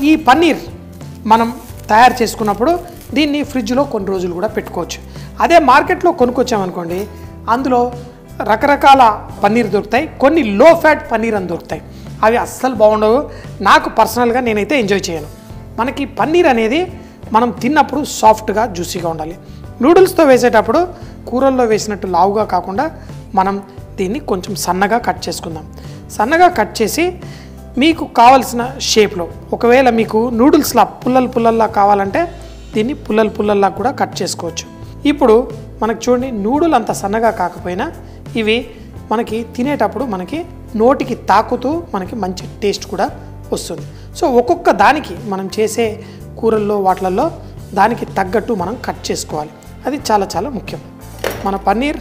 ఈ పన్నీర్ మనం తయారు చేసుకున్నప్పుడు దీన్ని ఫ్రిడ్జ్లో కొన్ని రోజులు కూడా పెట్టుకోవచ్చు అదే మార్కెట్లో కొనుక్కొచ్చామనుకోండి అందులో రకరకాల పన్నీర్ దొరుకుతాయి కొన్ని లో ఫ్యాట్ పన్నీర్ అని దొరుకుతాయి అవి అస్సలు బాగుండవు నాకు పర్సనల్గా నేనైతే ఎంజాయ్ చేయను మనకి పన్నీర్ అనేది మనం తిన్నప్పుడు సాఫ్ట్గా జ్యూసీగా ఉండాలి నూడిల్స్తో వేసేటప్పుడు కూరల్లో వేసినట్టు లావుగా కాకుండా మనం దీన్ని కొంచెం సన్నగా కట్ చేసుకుందాం సన్నగా కట్ చేసి మీకు కావలసిన షేప్లో ఒకవేళ మీకు నూడిల్స్లా పుల్లలు పుల్లల్లా కావాలంటే దీన్ని పుల్లలు పుల్లల్లా కూడా కట్ చేసుకోవచ్చు ఇప్పుడు మనకు చూడండి నూడుల్ అంత సన్నగా కాకపోయినా ఇవి మనకి తినేటప్పుడు మనకి నోటికి తాకుతూ మనకి మంచి టేస్ట్ కూడా వస్తుంది సో ఒక్కొక్క దానికి మనం చేసే కూరల్లో వాటిలలో దానికి తగ్గట్టు మనం కట్ చేసుకోవాలి అది చాలా చాలా ముఖ్యం మన పన్నీర్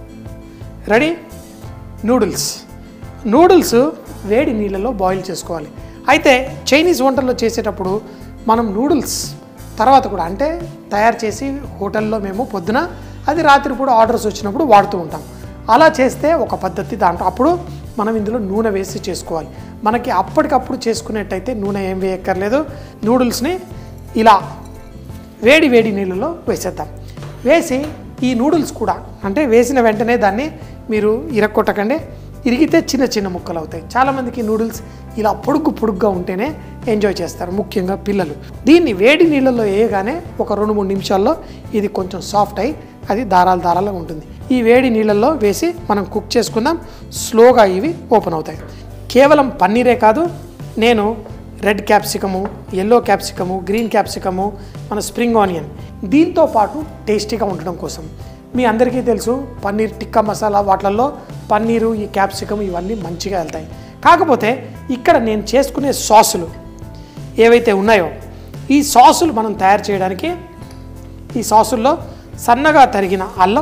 రెడీ నూడిల్స్ నూడిల్స్ వేడి నీళ్ళలో బాయిల్ చేసుకోవాలి అయితే చైనీస్ వంటల్లో చేసేటప్పుడు మనం నూడిల్స్ తర్వాత కూడా అంటే తయారు చేసి హోటల్లో మేము పొద్దున అది రాత్రి కూడా ఆర్డర్స్ వచ్చినప్పుడు వాడుతూ ఉంటాం అలా చేస్తే ఒక పద్ధతి దాంట్లో అప్పుడు మనం ఇందులో నూనె వేసి చేసుకోవాలి మనకి అప్పటికప్పుడు చేసుకునేట్టయితే నూనె ఏం వేయక్కర్లేదు నూడిల్స్ని ఇలా వేడి వేడి నీళ్ళలో వేసేద్దాం వేసి ఈ నూడిల్స్ కూడా అంటే వేసిన వెంటనే దాన్ని మీరు ఇరక్కొట్టకండి ఇరిగితే చిన్న చిన్న ముక్కలు అవుతాయి చాలామందికి నూడిల్స్ ఇలా పొడుగు పొడుగ్గా ఉంటేనే ఎంజాయ్ చేస్తారు ముఖ్యంగా పిల్లలు దీన్ని వేడి నీళ్ళలో వేయగానే ఒక రెండు మూడు నిమిషాల్లో ఇది కొంచెం సాఫ్ట్ అయి అది దారాలు దారాలుగా ఉంటుంది ఈ వేడి నీళ్ళల్లో వేసి మనం కుక్ చేసుకుందాం స్లోగా ఇవి ఓపెన్ అవుతాయి కేవలం పన్నీరే కాదు నేను red capsicum yellow capsicum green capsicum మన స్ప్రింగ్ ఆనియన్ దీంతో పాటు టేస్టీగా ఉండడం కోసం మీ అందరికీ తెలుసు పన్నీర్ టిక్కా మసాలా వాటిల్లో పన్నీరు ఈ క్యాప్సికం ఇవన్నీ మంచిగా వెళ్తాయి కాకపోతే ఇక్కడ నేను చేసుకునే సాసులు ఏవైతే ఉన్నాయో ఈ సాసులు మనం తయారు చేయడానికి ఈ సాసుల్లో సన్నగా తరిగిన అల్లం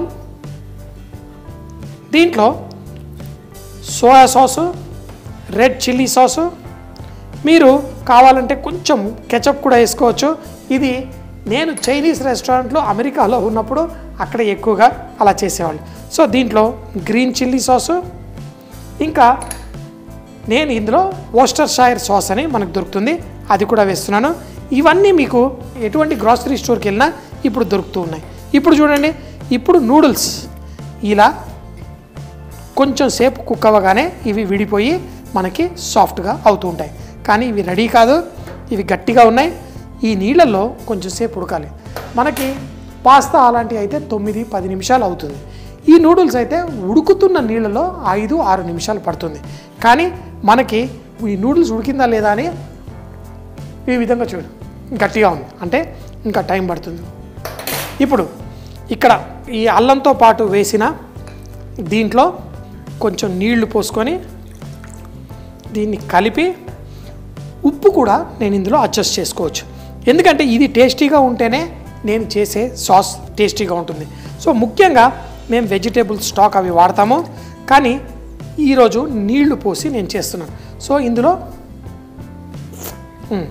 దీంట్లో soya sauce red chilli sauce మీరు కావాలంటే కొంచెం కెచప్ కూడా వేసుకోవచ్చు ఇది నేను చైనీస్ రెస్టారెంట్లో అమెరికాలో ఉన్నప్పుడు అక్కడ ఎక్కువగా అలా చేసేవాళ్ళు సో దీంట్లో గ్రీన్ చిల్లీ సాసు ఇంకా నేను ఇందులో ఓస్టర్ షైర్ సాస్ అని మనకు దొరుకుతుంది అది కూడా వేస్తున్నాను ఇవన్నీ మీకు ఎటువంటి గ్రాసరీ స్టోర్కి వెళ్ళినా ఇప్పుడు దొరుకుతూ ఉన్నాయి ఇప్పుడు చూడండి ఇప్పుడు నూడిల్స్ ఇలా కొంచెం సేపు కుక్ అవ్వగానే ఇవి విడిపోయి మనకి సాఫ్ట్గా అవుతూ ఉంటాయి కానీ ఇవి రెడీ కాదు ఇవి గట్టిగా ఉన్నాయి ఈ నీళ్ళల్లో కొంచెం సేపు ఉడకాలి మనకి పాస్తా అలాంటివి అయితే తొమ్మిది పది నిమిషాలు అవుతుంది ఈ నూడిల్స్ అయితే ఉడుకుతున్న నీళ్ళలో ఐదు ఆరు నిమిషాలు పడుతుంది కానీ మనకి ఈ నూడిల్స్ ఉడికిందా లేదా అని ఈ విధంగా చూడు గట్టిగా ఉంది అంటే ఇంకా టైం పడుతుంది ఇప్పుడు ఇక్కడ ఈ అల్లంతో పాటు వేసిన దీంట్లో కొంచెం నీళ్లు పోసుకొని దీన్ని కలిపి ఉప్పు కూడా నేను ఇందులో అడ్జస్ట్ చేసుకోవచ్చు ఎందుకంటే ఇది టేస్టీగా ఉంటేనే నేను చేసే సాస్ టేస్టీగా ఉంటుంది సో ముఖ్యంగా మేము వెజిటేబుల్ స్టాక్ అవి వాడతాము కానీ ఈరోజు నీళ్లు పోసి నేను చేస్తున్నాను సో ఇందులో మ్,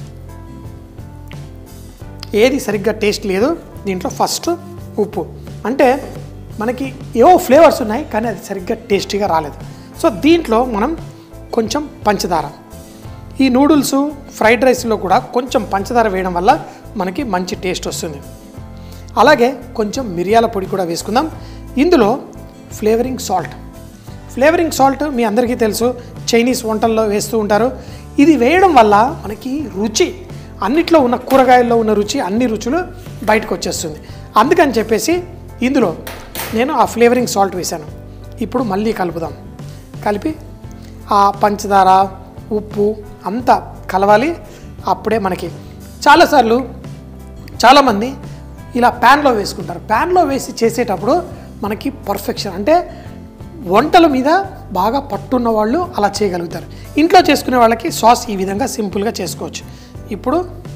ఏది సరిగ్గా టేస్ట్ లేదు దీంట్లో ఫస్ట్ ఉప్పు అంటే మనకి ఏవో ఫ్లేవర్స్ ఉన్నాయి కానీ అది సరిగ్గా టేస్టీగా రాలేదు సో దీంట్లో మనం కొంచెం పంచదార ఈ నూడిల్స్ ఫ్రైడ్ రైస్లో కూడా కొంచెం పంచదార వేయడం వల్ల మనకి మంచి టేస్ట్ వస్తుంది అలాగే కొంచెం మిరియాల పొడి కూడా వేసుకుందాం ఇందులో ఫ్లేవరింగ్ సాల్ట్ ఫ్లేవరింగ్ సాల్ట్ మీ అందరికీ తెలుసు చైనీస్ వంటల్లో వేస్తూ ఉంటారు ఇది వేయడం వల్ల మనకి రుచి అన్నిట్లో ఉన్న కూరగాయల్లో ఉన్న రుచి అన్ని రుచులు బయటకు వచ్చేస్తుంది అందుకని చెప్పేసి ఇందులో నేను ఆ ఫ్లేవరింగ్ సాల్ట్ వేశాను ఇప్పుడు మళ్ళీ కలుపుదాం కలిపి ఆ పంచదార ఉప్పు అంతా కలవాలి అప్పుడే మనకి చాలాసార్లు చాలామంది ఇలా ప్యాన్లో వేసుకుంటారు ప్యాన్లో వేసి చేసేటప్పుడు మనకి పర్ఫెక్షన్ అంటే వంటల మీద బాగా పట్టున్న వాళ్ళు అలా చేయగలుగుతారు ఇంట్లో చేసుకునే వాళ్ళకి సాస్ ఈ విధంగా సింపుల్గా చేసుకోవచ్చు ఇప్పుడు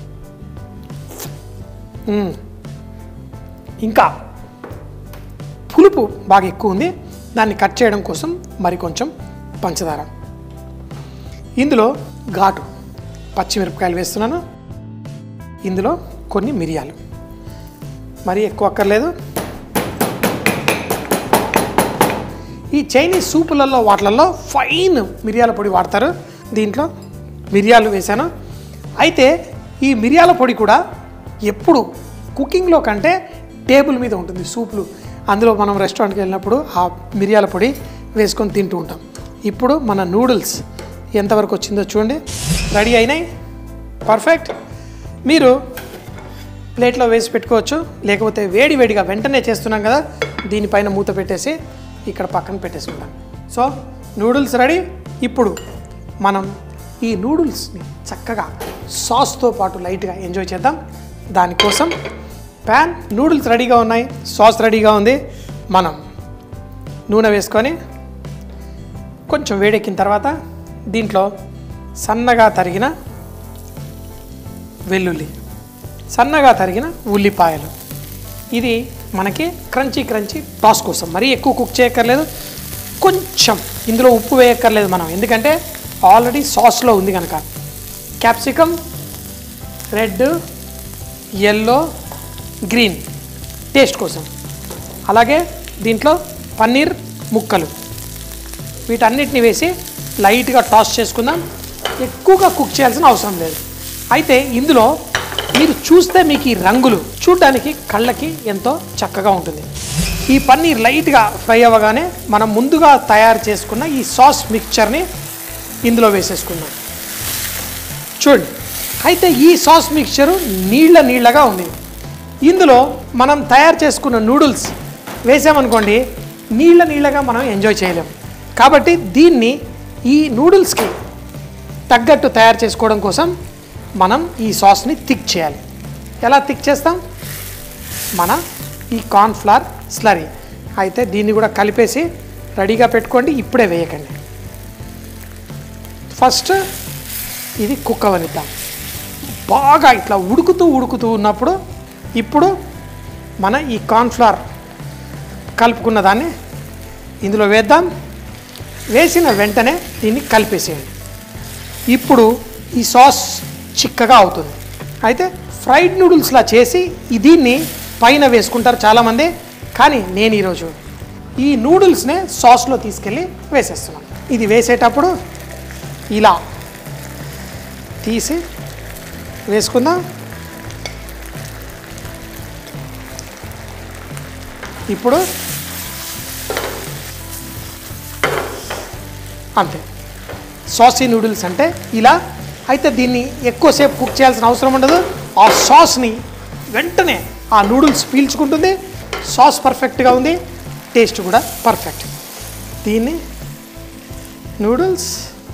మ్మ్. ఇంకా పులుపు బాగా ఎక్కువ ఉంది దాన్ని కట్ చేయడం కోసం మరి కొంచెం పంచదార ఇందులో ఘాటు పచ్చిమిరపకాయలు వేస్తున్నాను ఇందులో కొన్ని మిరియాలు మరి ఎక్కువ అక్కర్లేదు ఈ చైనీస్ సూపులలో వాటిలలో ఫైన్ మిరియాల పొడి వాడతారు దీంట్లో మిరియాలు వేసాను అయితే ఈ మిరియాల పొడి కూడా ఎప్పుడు కుకింగ్లో కంటే టేబుల్ మీద ఉంటుంది సూప్లు అందులో మనం రెస్టారెంట్కి వెళ్ళినప్పుడు ఆ మిరియాల పొడి వేసుకొని తింటూ ఉంటాం ఇప్పుడు మన నూడిల్స్ ఎంతవరకు వచ్చిందో చూడండి రెడీ అయినాయి పర్ఫెక్ట్ మీరు ప్లేట్లో వేసి పెట్టుకోవచ్చు లేకపోతే వేడి వేడిగా వెంటనే చేస్తున్నాం కదా దీనిపైన మూత పెట్టేసి ఇక్కడ పక్కన పెట్టేసుకుంటాం సో నూడిల్స్ రెడీ ఇప్పుడు మనం ఈ నూడిల్స్ని చక్కగా సాస్తో పాటు లైట్గా ఎంజాయ్ చేద్దాం దానికోసం ప్యాన్ నూడిల్స్ రెడీగా ఉన్నాయి సాస్ రెడీగా ఉంది మనం నూనె వేసుకొని కొంచెం వేడెక్కిన తర్వాత దీంట్లో సన్నగా తరిగిన వెల్లుల్లి సన్నగా తరిగిన ఉల్లిపాయలు ఇది మనకి క్రంచీ క్రంచీ టాస్ కోసం మరీ ఎక్కువ కుక్ చేయక్కర్లేదు కొంచెం ఇందులో ఉప్పు వేయక్కర్లేదు మనం ఎందుకంటే ఆల్రెడీ సాస్లో ఉంది కనుక capsicum red yellow green taste కోసం అలాగే దీంట్లో పన్నీర్ ముక్కలు వీటన్నిటిని వేసి లైట్గా టాస్ చేసుకుందాం ఎక్కువగా కుక్ చేయాల్సిన అవసరం లేదు అయితే ఇందులో మీరు చూస్తే మీకు ఈ రంగులు చూడడానికి కళ్ళకి ఎంతో చక్కగా ఉంటుంది ఈ పన్నీర్ లైట్గా ఫ్రై అవ్వగానే మనం ముందుగా తయారు చేసుకున్న ఈ సాస్ మిక్చర్ని ఇందులో వేసేసుకుందాం చూడండి అయితే ఈ సాస్ మిక్చరు నీళ్ళ నీళ్ళగా ఉంది ఇందులో మనం తయారు చేసుకున్న నూడిల్స్ వేసామనుకోండి నీళ్ళ నీళ్ళగా మనం ఎంజాయ్ చేయలేం కాబట్టి దీన్ని ఈ నూడిల్స్కి తగ్గట్టు తయారు చేసుకోవడం కోసం మనం ఈ సాస్ని థిక్ చేయాలి ఎలా థిక్ చేస్తాం మన ఈ కార్న్ఫ్లవర్ స్లరీ అయితే దీన్ని కూడా కలిపేసి రెడీగా పెట్టుకోండి ఇప్పుడే వేయకండి ఫస్ట్ ఇది కుక్ అవనిద్దాం బాగా ఇట్లా ఉడుకుతూ ఉడుకుతూ ఉన్నప్పుడు ఇప్పుడు మన ఈ కార్న్ఫ్లవర్ కలుపుకున్న దాన్ని ఇందులో వేద్దాం వేసిన వెంటనే దీన్ని కలిపేసేయండి ఇప్పుడు ఈ సాస్ చిక్కగా అవుతుంది అయితే ఫ్రైడ్ నూడిల్స్లా చేసి ఈ దీన్ని పైన వేసుకుంటారు చాలామంది కానీ నేను ఈరోజు ఈ నూడిల్స్నే సాస్లో తీసుకెళ్ళి వేసేస్తున్నాను ఇది వేసేటప్పుడు ఇలా తీసి వేసుకుందాం ఇప్పుడు అంతే సాసీ నూడిల్స్ అంటే ఇలా అయితే దీన్ని ఎక్కువసేపు కుక్ చేయాల్సిన అవసరం ఉండదు ఆ సాస్ని వెంటనే ఆ నూడిల్స్ పీల్చుకుంటుంది సాస్ పర్ఫెక్ట్గా ఉంది టేస్ట్ కూడా పర్ఫెక్ట్ దీన్ని నూడిల్స్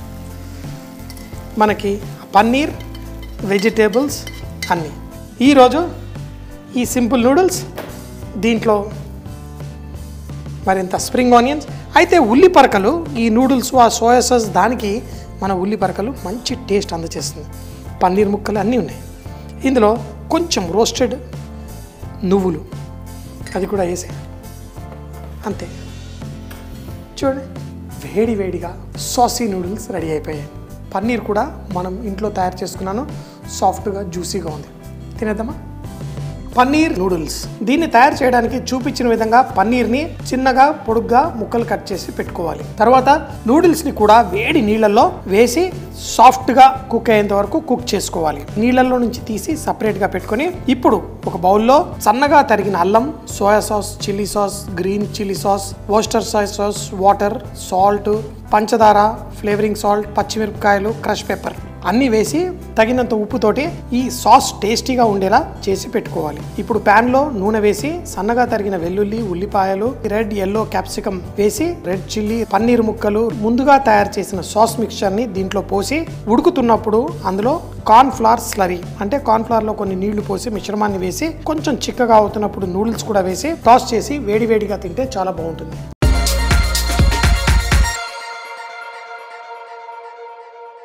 మనకి పన్నీర్ వెజిటేబుల్స్ అన్నీ ఈరోజు ఈ సింపుల్ నూడిల్స్ దీంట్లో మరింత స్ప్రింగ్ ఆనియన్స్ అయితే ఉల్లి పరకలు ఈ నూడిల్స్ ఆ సోయా సాస్ దానికి మన ఉల్లి పరకలు మంచి టేస్ట్ అందచేస్తుంది పన్నీర్ ముక్కలు అన్నీ ఉన్నాయి ఇందులో కొంచెం రోస్టెడ్ నువ్వులు అది కూడా వేసే అంతే చూడండి వేడి వేడిగా సాసీ నూడిల్స్ రెడీ అయిపోయాయి పన్నీర్ కూడా మనం ఇంట్లో తయారు చేసుకున్నాను సాఫ్ట్గా జ్యూసీగా ఉంది తినేద్దామా పన్నీర్ నూడిల్స్ దీన్ని తయారు చేయడానికి చూపించిన విధంగా పన్నీర్ని చిన్నగా పొడుగ్గా ముక్కలు కట్ చేసి పెట్టుకోవాలి తర్వాత నూడిల్స్ ని కూడా వేడి నీళ్ళల్లో వేసి సాఫ్ట్ గా కుక్ అయ్యేంత వరకు కుక్ చేసుకోవాలి నీళ్ళల్లో నుంచి తీసి సపరేట్ గా పెట్టుకొని ఇప్పుడు ఒక బౌల్లో సన్నగా తరిగిన అల్లం soya sauce chilli sauce green chilli sauce oyster soy sauce water salt పంచదార ఫ్లేవరింగ్ సాల్ట్ పచ్చిమిరపకాయలు క్రష్ పెప్పర్ అన్నీ వేసి తగినంత ఉప్పుతోటి ఈ సాస్ టేస్టీగా ఉండేలా చేసి పెట్టుకోవాలి ఇప్పుడు pan లో నూనె వేసి సన్నగా తరిగిన వెల్లుల్లి ఉల్లిపాయలు రెడ్ ఎల్లో క్యాప్సికం వేసి రెడ్ చిల్లీ పన్నీర్ ముక్కలు ముందుగా తయారు చేసిన సాస్ మిక్చర్ ని దీంట్లో పోసి ఉడుకుతున్నప్పుడు అందులో కార్న్ ఫ్లవర్ స్లరీ అంటే కార్న్ ఫ్లవర్ లో కొన్ని నీళ్లు పోసి మిశ్రమాన్ని వేసి కొంచెం చిక్కగా అవుతున్నప్పుడు నూడిల్స్ కూడా వేసి టాస్ చేసి వేడి వేడిగా తింటే చాలా బాగుంటుంది